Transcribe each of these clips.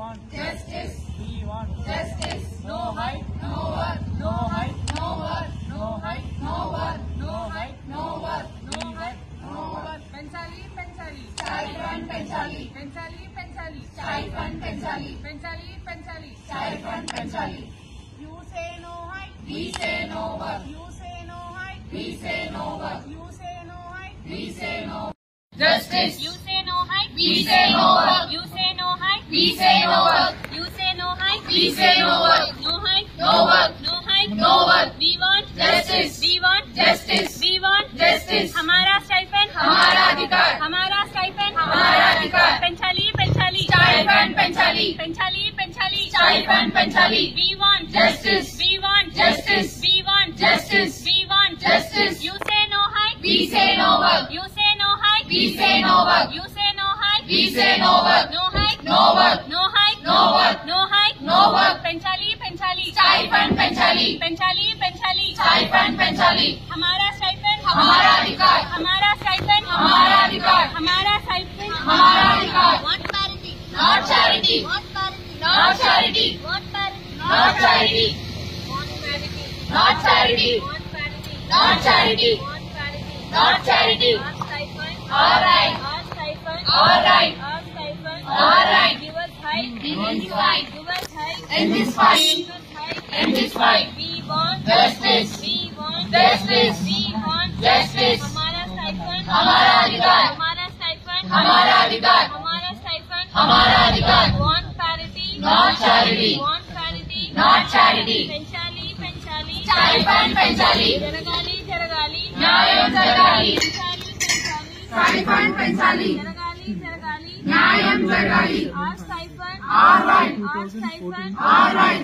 want justice. We want justice. No height, no work. No height, no work. No height, no work. No height, no work. No height, no work. పెంచాలి పెంచాలి Child fund పెంచాలి. పెంచాలి పెంచాలి Child fund పెంచాలి. పెంచాలి పెంచాలి Child fund పెంచాలి. You say no hike We say no work. You say no hike We say no work. You say no hike We say no. Justice. You say no height. We say no work. You say no height. We say no work. You say no height. We say no work. No height. No work. No height. No work. We want Justice. We want Justice. We want Justice. हमारा stipend हमारा अधिकार. हमारा stipend हमारा अधिकार. పెంచాలి పెంచాలి Child fund పెంచాలి. పెంచాలి పెంచాలి Child fund పెంచాలి. We want Justice. We want Justice. We want Justice. We want Justice. You say no height. We say no work. You say no height. We say no work. You say no height. We say no work. No height. No work. No height. No work. No height. No work. పెంచాలి పెంచాలి Child fund పెంచాలి. పెంచాలి పెంచాలి Child fund పెంచాలి. हमारा stipend हमारा अधिकार. हमारा स्टाइपेंड हमारा अधिकार. हमारा स्टाइपेंड हमारा अधिकार. Want parity. Not charity. Want parity. Not charity. Want parity. Not charity. Want parity. Not charity. Want parity. Not charity. Want parity. Not charity. Our stipend. All right. Our stipend. All right. Our stipend. All right. Give us height. Give us height. Give us height. End this fight. Give us height. End this fight. We want Justice. We want Justice. We want Justice. हमारा stipend. हमारा अधिकार. हमारा stipend. हमारा अधिकार. हमारा stipend. हमारा अधिकार. Want parity. Not charity. Want parity. Not charity. పెంచాలి పెంచాలి Child fund పెంచాలి. జరగాలి జరగాలి న్యాయం జరగాలి. పెంచాలి పెంచాలి Child fund పెంచాలి. జరగాలి జరగాలి న్యాయం జరగాలి. Our stipend All right. Our stipend All right.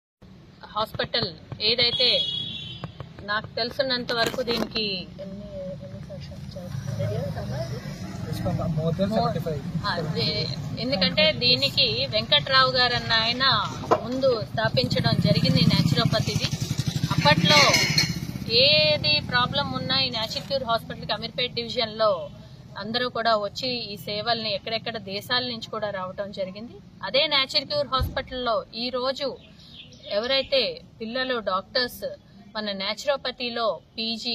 Hospital ఏదైతే నాకు తెలుసున్నంత వరకు దీనికి ఎన్ని ఎన్ని సంవత్సరాలు? అదే, ఎందుకంటే దీనికి వెంకట్రావు గారు అన్న ఆయన ముందు స్థాపించడం జరిగింది న్యాచురోపతిది అప్పట్లో ఏది ప్రాబ్లం ఉన్నా ఈ న్యాచురల్ హాస్పిటల్కి అమీర్పేట్ డివిజన్లో అందరూ కూడా వచ్చి ఈ సేవల్ని ఎక్కడెక్కడ దేశాల నుంచి కూడా రావటం జరిగింది అదే న్యాచురల్ క్యూర్ హాస్పిటల్లో ఈ రోజు ఎవరైతే పిల్లలు డాక్టర్స్ మన న్యాచురోపతిలో పీజీ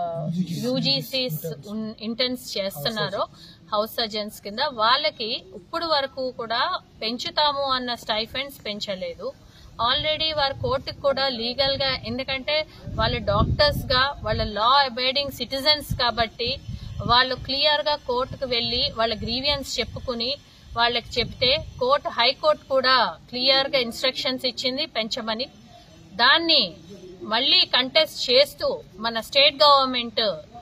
యూజీసీస్ ఇంటర్న్స్ చేస్తున్నారో హౌస్ సర్జన్స్ కింద వాళ్ళకి ఇప్పుడు వరకు కూడా పెంచుతాము అన్న స్టైఫెండ్స్ పెంచలేదు ఆల్రెడీ వారు కోర్టుకు కూడా లీగల్ గా ఎందుకంటే వాళ్ళు డాక్టర్స్ గా వాళ్ళ లా అబైడింగ్ సిటిజన్స్ కాబట్టి వాళ్ళు క్లియర్ గా కోర్టుకు వెళ్లి వాళ్ళ గ్రీవియన్స్ చెప్పుకుని వాళ్ళకి చెప్తే కోర్టు హైకోర్టు కూడా క్లియర్ గా ఇన్స్ట్రక్షన్స్ ఇచ్చింది పెంచమని దాన్ని మళ్ళీ కంటెస్ట్ చేస్తూ మన స్టేట్ గవర్నమెంట్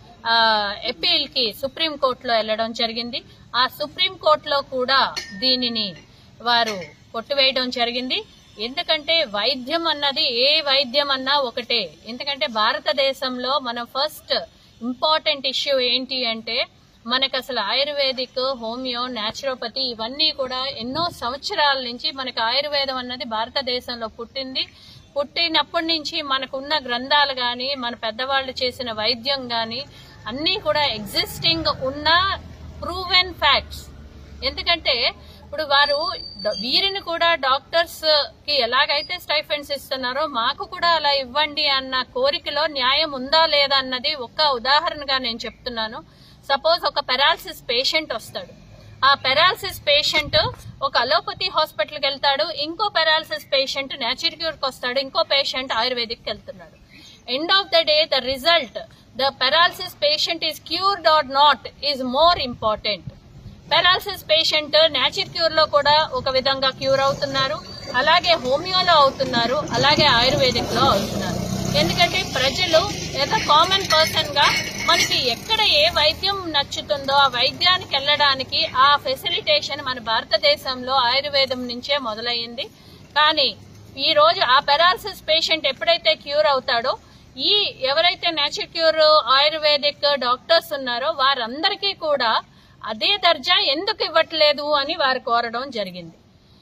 అపీల్ కి సుప్రీం కోర్టులో వెళ్ళడం జరిగింది ఆ సుప్రీం కోర్టులో కూడా దీనిని వారు కొట్టివేయడం జరిగింది ఎందుకంటే వైద్యం అన్నది ఏ వైద్యం అన్నా ఒకటే ఎందుకంటే భారతదేశంలో మన ఫస్ట్ ఇంపార్టెంట్ ఇష్యూ ఏంటి అంటే మనకు అసలు ఆయుర్వేదిక్ హోమియో న్యాచురోపతి ఇవన్నీ కూడా ఎన్నో సంవత్సరాల నుంచి మనకు ఆయుర్వేదం అన్నది భారతదేశంలో పుట్టింది పుట్టినప్పటి నుంచి మనకున్న గ్రంథాలు గాని మన పెద్దవాళ్ళు చేసిన వైద్యం గాని అన్నీ కూడా ఎగ్జిస్టింగ్ ఉన్న ప్రూవెన్ ఫ్యాక్ట్స్ ఎందుకంటే ఇప్పుడు వారు డ- వీరిని కూడా డాక్టర్స్ కి ఎలాగైతే స్టైఫెండ్స్ ఇస్తున్నారో మాకు కూడా అలా ఇవ్వండి అన్న కోరికలో న్యాయం ఉందా లేదా అన్నది ఒక్క ఉదాహరణగా నేను చెప్తున్నాను సపోజ్ ఒక పెరాలసిస్ పేషెంట్ వస్తాడు ఆ పెరాలసిస్ పేషెంట్ ఒక అలోపతి హాస్పిటల్కి వెళ్తాడు ఇంకో పెరాలసిస్ పేషెంట్ న్యాచురల్ క్యూర్ కి వస్తాడు ఇంకో పేషెంట్ ఆయుర్వేదిక్ వెళ్తున్నాడు end of the day the result the paralysis patient is cured or not is more important paralysis patient natural cure లో కూడా ఒక విధంగా క్యూర్ అవుతున్నారు అలాగే హోమియోలో అవుతున్నారు అలాగే ఆయుర్వేదిక్ లో అవుతున్నారు ఎందుకంటే ప్రజలు ఏదో కామన్ పర్సన్ గా మనకి ఎక్కడ ఏ వైద్యం నచ్చుతుందో ఆ వైద్యానికి వెళ్ళడానికి ఆ ఫెసిలిటేషన్ మన భారతదేశంలో ఆయుర్వేదం నుంచే మొదలయ్యింది కానీ ఈ రోజు ఆ పెరాలసిస్ పేషెంట్ ఎప్పుడైతే క్యూర్ అవుతాడో ఈ ఎవరైతే నేచురల్ క్యూర్ ఆయుర్వేదిక్ డాక్టర్స్ ఉన్నారో వారందరికీ కూడా అదే దర్జా ఎందుకు ఇవ్వట్లేదు అని వారు కోరడం జరిగింది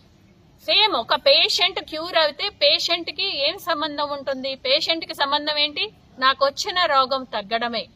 సేమ్ ఒక పేషెంట్ క్యూర్ అయితే పేషెంట్ కి ఏం సంబంధం ఉంటుంది పేషెంట్ కి సంబంధం ఏంటి నాకు వచ్చిన రోగం తగ్గడమే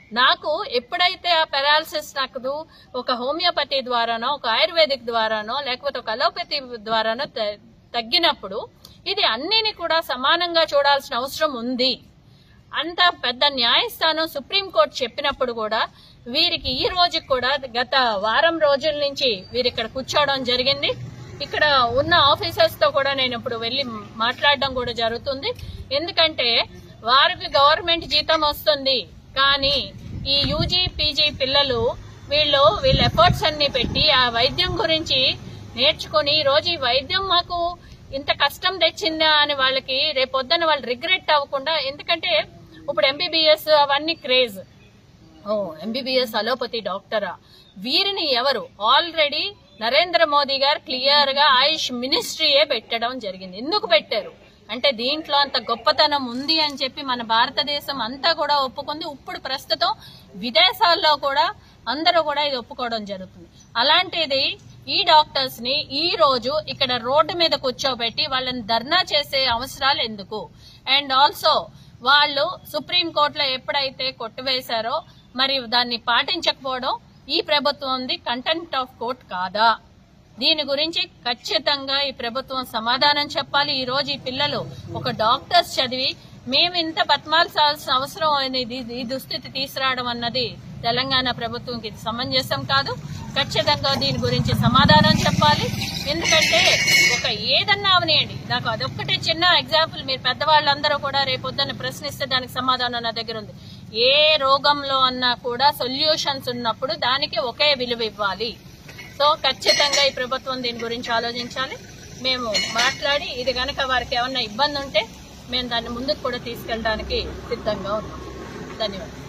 నాకు ఎప్పుడైతే ఆ పెరాలసిస్ నాకు ఒక హోమియోపతి ద్వారానో ఒక ఆయుర్వేదిక్ ద్వారానో లేకపోతే ఒక అలోపతి ద్వారానో త- తగ్గినప్పుడు ఇది అన్నిని కూడా సమానంగా చూడాల్సిన అవసరం ఉంది అంత పెద్ద న్యాయస్థానం సుప్రీంకోర్టు చెప్పినప్పుడు కూడా వీరికి ఈ రోజుకి కూడా గత వారం రోజుల నుంచి వీరు ఇక్కడ కూర్చోవడం జరిగింది ఇక్కడ ఉన్న ఆఫీసర్స్ తో కూడా నేను ఇప్పుడు వెళ్లి మాట్లాడడం కూడా జరుగుతుంది ఎందుకంటే వారికి గవర్నమెంట్ జీతం వస్తుంది కానీ ఈ యూజీ పీజీ పిల్లలు వీళ్ళు వీళ్ళ ఎఫర్ట్స్ అన్ని పెట్టి ఆ వైద్యం గురించి నేర్చుకుని ఈ రోజు ఈ వైద్యం మాకు ఇంత కష్టం తెచ్చిందా అని వాళ్ళకి రేపొద్దున వాళ్ళు రిగ్రెట్ అవ్వకుండా ఎందుకంటే ఇప్పుడు ఎంబీబీఎస్ అవన్నీ క్రేజ్ ఓ ఎంబీబీఎస్ అలోపతి డాక్టరా వీరిని ఎవరు ఆల్రెడీ నరేంద్ర మోదీ గారు క్లియర్ గా ఆయుష్ మినిస్ట్రీయే పెట్టడం జరిగింది ఎందుకు పెట్టారు అంటే దీంట్లో అంత గొప్పతనం ఉంది అని చెప్పి మన భారతదేశం అంతా కూడా ఒప్పుకుంది ఇప్పుడు ప్రస్తుతం విదేశాల్లో కూడా అందరూ కూడా ఇది ఒప్పుకోవడం జరుగుతుంది అలాంటిది ఈ డాక్టర్స్ ని ఈ రోజు ఇక్కడ రోడ్డు మీద కూర్చోబెట్టి వాళ్ళని ధర్నా చేసే అవసరాలు ఎందుకు అండ్ ఆల్సో వాళ్ళు సుప్రీం కోర్టులో ఎప్పుడైతే కొట్టివేశారో మరి దాన్ని పాటించకపోవడం ఈ ప్రభుత్వంది కంటెంట్ ఆఫ్ కోర్ట్ కాదా దీని గురించి ఖచ్చితంగా ఈ ప్రభుత్వం సమాధానం చెప్పాలి ఈ రోజు ఈ పిల్లలు ఒక డాక్టర్స్ చదివి మేము ఇంత బతమాల్సాల్సిన అవసరం అనేది ఈ దుస్థితి తీసుకురావడం అన్నది తెలంగాణ ప్రభుత్వంకి ఇది సమంజసం కాదు ఖచ్చితంగా దీని గురించి సమాధానం చెప్పాలి ఎందుకంటే ఒక ఏదన్నా అవనియండి నాకు అదొక్కటే చిన్న ఎగ్జాంపుల్ మీరు పెద్దవాళ్ళందరూ కూడా రేపొద్దున ప్రశ్నిస్తే దానికి సమాధానం నా దగ్గర ఉంది ఏ రోగంలో అన్నా కూడా సొల్యూషన్స్ ఉన్నప్పుడు దానికి ఒకే విలువ ఇవ్వాలి సో ఖచ్చితంగా ఈ ప్రభుత్వం దీని గురించి ఆలోచించాలి మేము మాట్లాడి ఇది గనక వారికి ఏమన్నా ఇబ్బంది ఉంటే మేము దాన్ని ముందుకు కూడా తీసుకెళ్ళడానికి సిద్ధంగా ఉన్నాం ధన్యవాదాలు